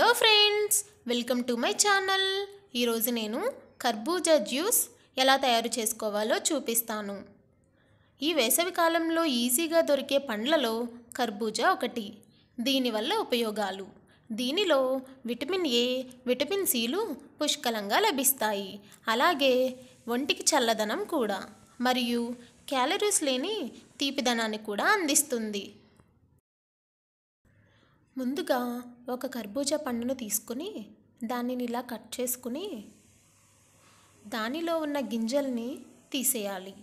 hello friends welcome to my channel ఈరోజు నేను కర్బూజా జ్యూస్ ఎలా తయారు చేసుకోవాలో చూపిస్తాను ఈ వేసవి కాలంలో ఈజీగా దొరికే పండ్లలో కర్బూజా ఒకటి దీనివల్ల ఉపయోగాలు దీనిలో విటమిన్ ఏ విటమిన్ సిలు పుష్కలంగా లభిస్తాయి అలాగే ఒంటికి చల్లదనం కూడా మరియు క్యాలరీస్ లేని తీపిదనాన్ని కూడా అందిస్తుంది ముందుగా ఒక కర్బూజా పండును తీసుకుని దానిని ఇలా కట్ చేసుకుని దానిలో ఉన్న గింజల్ని తీసేయాలి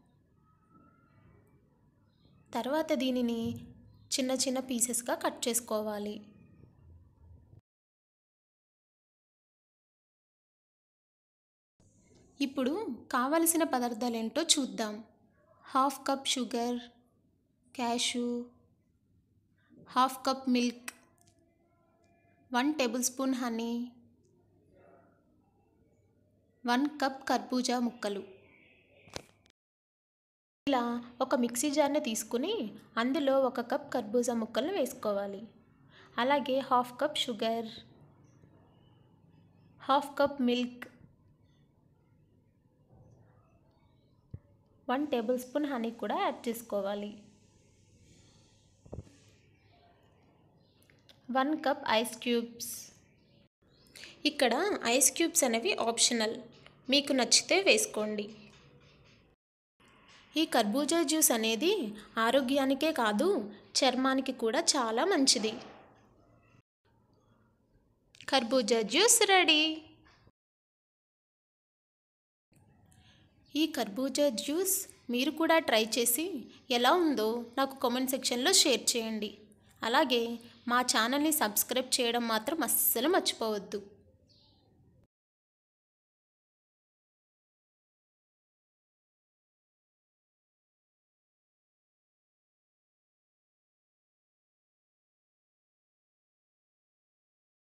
తర్వాత దీనిని చిన్న చిన్న పీసెస్గా కట్ చేసుకోవాలి ఇప్పుడు కావలసిన పదార్థాలు ఏంటో చూద్దాం half cup sugar cashew half cup milk one table spoon honey one cup కర్బూజా ముక్కలు ఇలా ఒక మిక్సీ జార్ని తీసుకుని అందులో ఒక కప్ కర్బూజా ముక్కలను వేసుకోవాలి అలాగే half cup sugar half cup milk one table spoon honey కూడా యాడ్ చేసుకోవాలి వన్ కప్ ఐస్ క్యూబ్స్ ఇక్కడ ఐస్ క్యూబ్స్ అనేవి ఆప్షనల్ మీకు నచ్చితే వేసుకోండి ఈ కర్బూజా జ్యూస్ అనేది ఆరోగ్యానికే కాదు చర్మానికి కూడా చాలా మంచిది కర్బూజా జ్యూస్ రెడీ ఈ కర్బూజా జ్యూస్ మీరు కూడా ట్రై చేసి ఎలా ఉందో నాకు కామెంట్ సెక్షన్లో షేర్ చేయండి అలాగే మా ఛానల్ని సబ్స్క్రైబ్ చేయడం మాత్రం అస్సలు మర్చిపోవద్దు